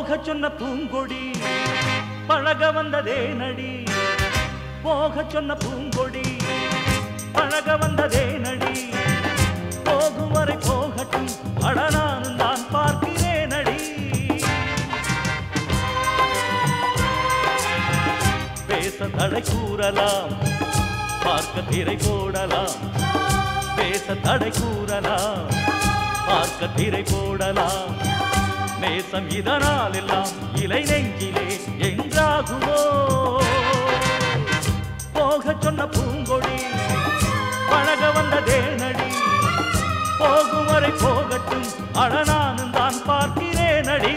போகச் சொன்ன பூங்கொடி பழக வந்ததே நடி போகச் சொன்ன பூங்கொடி பழக வந்ததே நடி போகும் வரை போகட்டும் அட நானும் தான் பார்க்கிறேன் நடி பேச தடை கூறலாம் பார்க்க திரை போடலாம் பேச தடை கூறலாம் பார்க்க திரை போடலாம் நேசம் இதனால் எல்லாம் இலை நெஞ்சிலே என்றாகுமோ போகச் சொன்ன பூங்கொடி பழக வந்த தேனடி போகும் வரை போகட்டும் அட நானும் தான் பார்க்கிறேன் அடி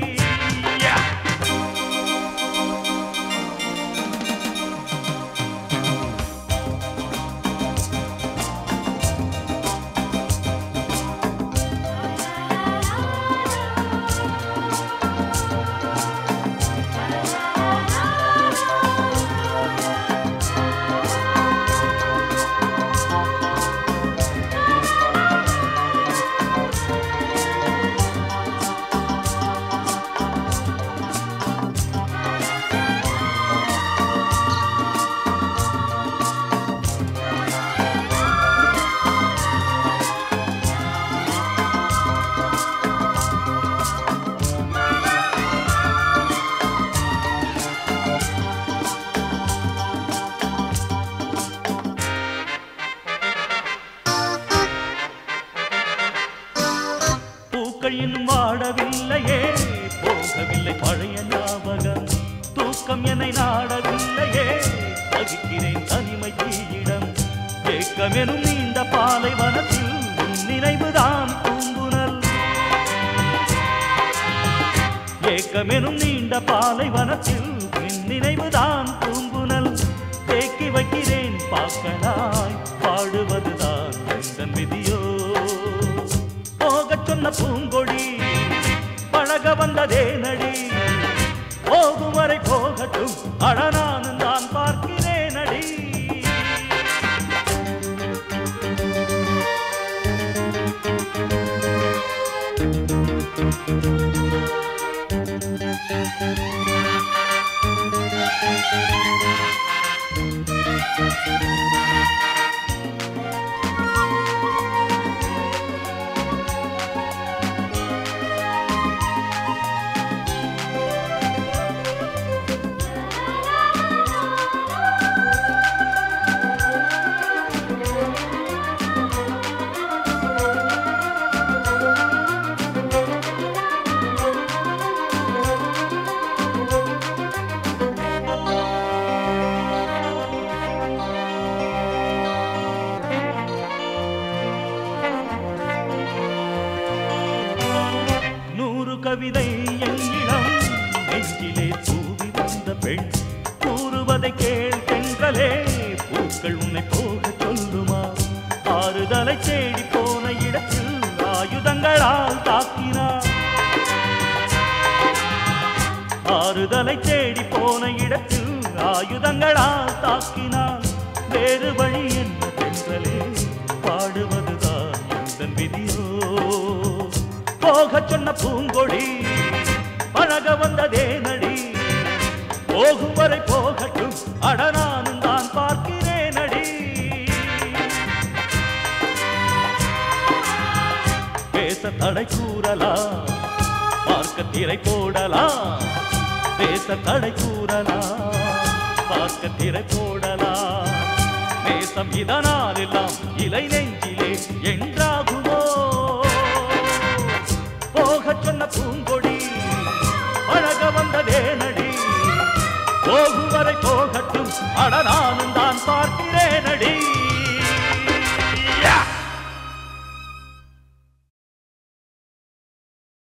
பூக்கள் இன்னும் வாடவில்லையே போகவில்லை பழைய ஞாபகம் தூக்கம் என்னை நாடவில்லையே தகிக்கிறேன் தனிமை தீயிடம் ஏக்கம் எனும் நீண்ட பாலைவனத்தில் உன் நினைவுதான் பூங்குனல் ஏக்கம் எனும் நீண்ட பாலைவனத்தில் உன் நினைவுதான் பூங்குனல் தேக்கி வைக்கிறேன் பார்க்கலாய் பாடுவதுதான் எந்தன் விதியோ போகச் சொன்ன பூங்கொடி பழக வந்ததே நடி போகும் வரை போகட்டும் அட நானும் தான் பார்க்கிறேன் அடி நூறு கவிதை என்னிடம் நெஞ்சிலே தூவி வந்த பெண் கூறுவதை கேள் பெண்களே பூக்கள் உன்னை போக சொல்லுமா ஆறுதலை தேடி போன இடத்தில் ஆயுதங்களால் தாக்கினார் ஆறுதலை தேடி போன இடத்தில் ஆயுதங்களால் தாக்கினார் வேறு வழி என்ன பெண்களே பாடுவதுதான் எந்தன் விதியோ போகச் சொன்ன பூங்கொடி பழக வந்ததே நடி போகும் வரை போகட்டும் அட நானும் தான் பார்க்கிறேன் அடி பேச தடை கூறலாம் பார்க்க திரை போடலாம் பேச தடை கூறலாம் பார்க்க திரை போடலாம் நேசம் இதனால் எல்லாம் இலை நெஞ்சிலே என்றாகுமோ போகச் சொன்ன பூங்கொடி பழக வந்ததே நடி போகும் வரை போகட்டும் அட நானும் தான் பார்க்கிறேன்